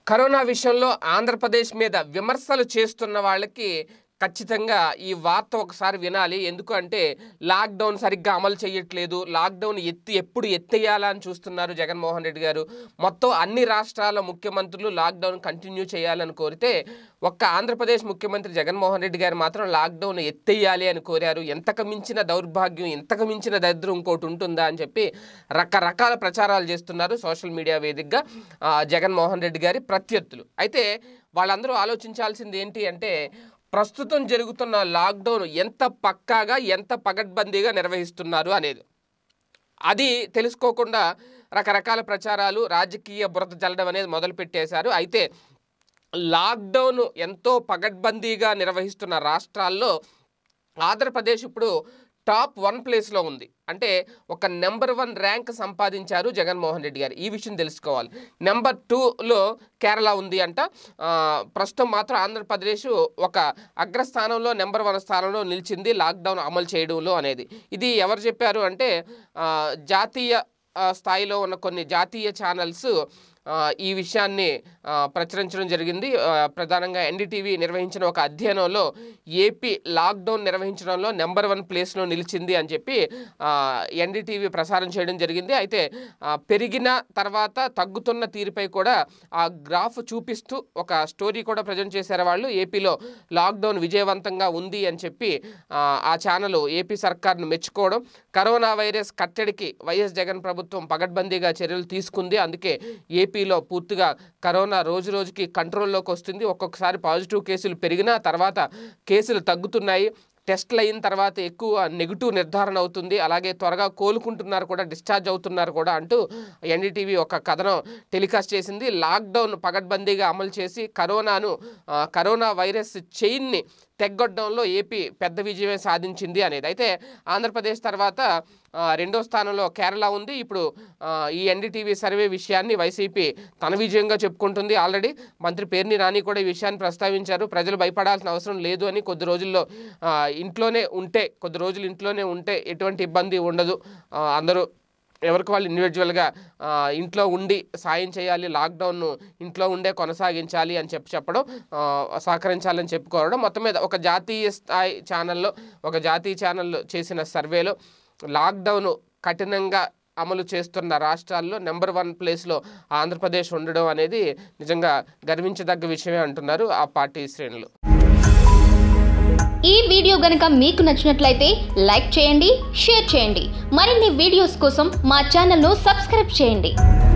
corona విషయంలో ఆంధ్రప్రదేశ్ మీద విమర్శలు చేస్తున్న వాళ్ళకి ఖచ్చితంగా ఈ వార్త ఒకసారి వినాలి ఎందుకు అంటే లాక్డౌన్ సరిగ్గా అమలు చేయట్లేదు లాక్డౌన్ ఎత్తి ఎప్పుడు ఎత్తేయాలని చూస్తున్నారు జగన్మోహన్ రెడ్డి గారు మొత్తం అన్ని రాష్ట్రాల ముఖ్యమంత్రులు లాక్డౌన్ కంటిన్యూ చేయాలని కోరితే ఒక్క ఆంధ్రప్రదేశ్ ముఖ్యమంత్రి జగన్మోహన్ రెడ్డి గారు మాత్రం లాక్డౌన్ ఎత్తేయాలి అని కోరారు ఎంతకు మించిన దౌర్భాగ్యం ఎంతకు మించిన దరిద్రం ఇంకోటి ఉంటుందా అని చెప్పి రకరకాల ప్రచారాలు చేస్తున్నారు సోషల్ మీడియా వేదికగా ఆ, జగన్మోహన్ రెడ్డి గారి ప్రత్యర్థులు అయితే వాళ్ళందరూ ఆలోచించాల్సింది ఏంటి అంటే ప్రస్తుతం జరుగుతున్న లాక్డౌన్ ఎంత పక్కాగా ఎంత పగడ్బందీగా నిర్వహిస్తున్నారు అనేది అది తెలుసుకోకుండా రకరకాల ప్రచారాలు రాజకీయ బురద చల్లడం అనేది మొదలు పెట్టేశారు అయితే లాక్డౌన్ ఎంతో పగడ్బందీగా నిర్వహిస్తున్న రాష్ట్రాల్లో ఆంధ్రప్రదేశ్ ఇప్పుడు టాప్ వన్ ప్లేస్లో ఉంది అంటే ఒక నెంబర్ వన్ ర్యాంక్ సంపాదించారు జగన్మోహన్ రెడ్డి గారు ఈ విషయం తెలుసుకోవాలి నెంబర్ టూలో కేరళ ఉంది అంట ఆ, ప్రస్తుతం మాత్రం ఆంధ్రప్రదేశ్ ఒక అగ్రస్థానంలో నెంబర్ వన్ స్థానంలో నిలిచింది లాక్డౌన్ అమలు చేయడంలో అనేది ఇది ఎవరు చెప్పారు అంటే ఆ, జాతీయ ఆ, స్థాయిలో ఉన్న కొన్ని జాతీయ ఛానల్స్ ఆ, ఈ విషయాన్ని ఆ, ప్రచురించడం జరిగింది ఆ, ప్రధానంగా ఎన్డీటీవీ నిర్వహించిన ఒక అధ్యయనంలో ఏపీ లాక్డౌన్ నిర్వహించడంలో నెంబర్ వన్ ప్లేస్లో నిలిచింది అని చెప్పి ఎన్డీటీవీ ప్రసారం చేయడం జరిగింది అయితే ఆ, పెరిగిన తర్వాత తగ్గుతున్న తీరుపై కూడా ఆ గ్రాఫ్ చూపిస్తూ ఒక స్టోరీ కూడా ప్రజెంట్ చేశారు వాళ్ళు ఏపీలో లాక్డౌన్ విజయవంతంగా ఉంది అని చెప్పి ఆ, ఆ ఛానల్ ఏపీ సర్కార్ను మెచ్చుకోవడం కరోనా వైరస్ కట్టడికి వైఎస్ జగన్ ప్రభుత్వం పగడ్బందీగా చర్యలు తీసుకుంది అందుకే ఏపీలో పూర్తిగా కరోనా రోజు రోజుకి కంట్రోల్లోకి వస్తుంది ఒక్కొక్కసారి పాజిటివ్ కేసులు పెరిగినా తర్వాత కేసులు తగ్గుతున్నాయి టెస్ట్లు అయిన తర్వాత ఎక్కువ నెగిటివ్ నిర్ధారణ అవుతుంది అలాగే త్వరగా కోలుకుంటున్నారు కూడా డిశ్చార్జ్ అవుతున్నారు కూడా అంటూ ఎన్డీటీవీ ఒక కథనం టెలికాస్ట్ చేసింది లాక్డౌన్ పగడ్బందీగా అమలు చేసి కరోనాను ఆ, కరోనా వైరస్ చైన్ని తెగ్గొట్టడంలో ఏపీ పెద్ద విజయమే సాధించింది అనేది అయితే ఆంధ్రప్రదేశ్ తర్వాత ఆ, రెండో స్థానంలో కేరళ ఉంది ఇప్పుడు ఆ, ఈ ఎన్డీటీవీ సర్వే విషయాన్ని వైసీపీ తన విజయంగా చెప్పుకుంటుంది ఆల్రెడీ మంత్రి పేర్ని నాని కూడా ఈ విషయాన్ని ప్రస్తావించారు ప్రజలు భయపడాల్సిన అవసరం లేదు అని కొద్ది రోజుల్లో ఆ, ఇంట్లోనే ఉంటే కొద్ది రోజులు ఇంట్లోనే ఉంటే ఎటువంటి ఇబ్బంది ఉండదు ఆ, అందరూ ఎవరికి వాళ్ళు ఇండివిజువల్గా ఆ, ఇంట్లో ఉండి సాయం చేయాలి లాక్డౌన్ను ఇంట్లో ఉండే కొనసాగించాలి అని చెప్పి చెప్పడం ఆ, సహకరించాలని చెప్పుకోవడం మొత్తం మీద ఒక జాతీయ స్థాయి ఛానల్లో ఒక జాతీయ ఛానల్ చేసిన సర్వేలో లాక్డౌన్ కఠినంగా అమలు చేస్తున్న రాష్ట్రాల్లో నెంబర్ వన్ ప్లేస్లో ఆంధ్రప్రదేశ్ ఉండడం అనేది నిజంగా గర్వించదగ్గ విషయమే అంటున్నారు ఆ పార్టీ శ్రేణులు ఈ వీడియో గనుక మీకు నచ్చినట్లయితే లైక్ చేయండి షేర్ చేయండి మరిన్ని వీడియోస్ కోసం మా ఛానల్ను సబ్స్క్రైబ్ చేయండి